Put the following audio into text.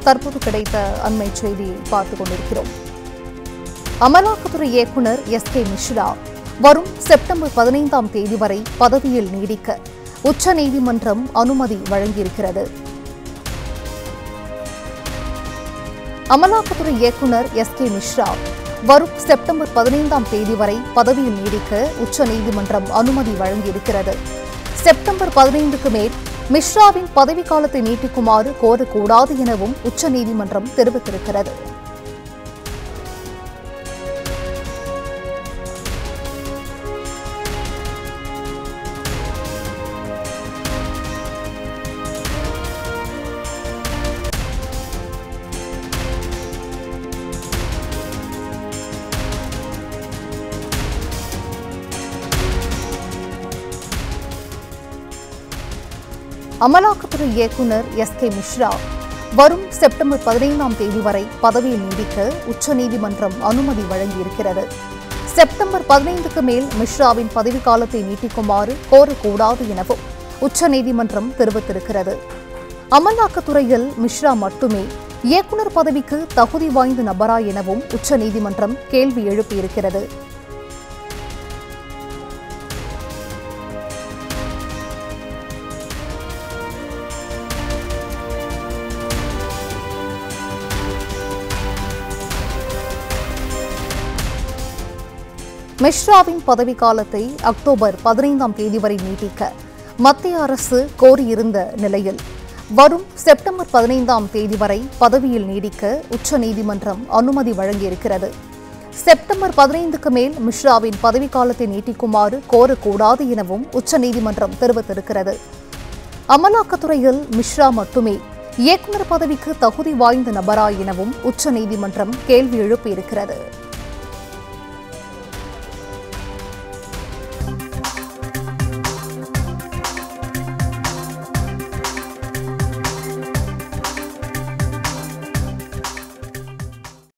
தற்போது கிடைத்த அண்மை செய்தியை பார்த்துக் கொண்டிருக்கிறோம் அமலாக்கத்துறை இயக்குனர் எஸ் கே மிஸ்ரா வரும் செப்டம்பர் பதினைந்தாம் தேதி வரை பதவியில் நீடிக்க உச்சநீதிமன்றம் அனுமதி வழங்கியிருக்கிறது அமலாக்கத்துறை இயக்குனர் எஸ் கே மிஸ்ரா வரும் செப்டம்பர் பதினைந்தாம் தேதி வரை பதவியில் நீடிக்க உச்சநீதிமன்றம் அனுமதி வழங்கியிருக்கிறது செப்டம்பர் பதினைந்துக்கு மேல் மிஸ்ராவின் பதவிக்காலத்தை நீட்டிக்குமாறு கோரக்கூடாது எனவும் உச்சநீதிமன்றம் தெரிவித்திருக்கிறது அமலாக்கத்துறை இயக்குனர் எஸ் கே மிஸ்ரா வரும் செப்டம்பர் பதினைந்தாம் தேதி வரை பதவியில் நீடிக்க உச்சநீதிமன்றம் அனுமதி வழங்கியிருக்கிறது செப்டம்பர் பதினைந்துக்கு மேல் மிஸ்ராவின் பதவிக்காலத்தை நீட்டிக்குமாறு கோரக்கூடாது எனவும் உச்சநீதிமன்றம் தெரிவித்திருக்கிறது அமலாக்கத்துறையில் மிஸ்ரா மட்டுமே இயக்குனர் பதவிக்கு தகுதி வாய்ந்த நபரா எனவும் உச்சநீதிமன்றம் கேள்வி எழுப்பியிருக்கிறது மிஸ்ராவின் பதவிக்காலத்தை அக்டோபர் பதினைந்தாம் தேதி வரை நீட்டிக்க மத்திய அரசு கோரியிருந்த நிலையில் வரும் செப்டம்பர் பதினைந்தாம் தேதி வரை பதவியில் நீடிக்க உச்சநீதிமன்றம் அனுமதி வழங்கியிருக்கிறது செப்டம்பர் பதினைந்துக்கு மேல் மிஸ்ராவின் பதவிக்காலத்தை நீட்டிக்குமாறு கோரக்கூடாது எனவும் உச்சநீதிமன்றம் தெரிவித்திருக்கிறது அமலாக்கத்துறையில் மிஸ்ரா மட்டுமே இயக்குநர் பதவிக்கு தகுதி வாய்ந்த நபரா எனவும் உச்சநீதிமன்றம் கேள்வி எழுப்பியிருக்கிறது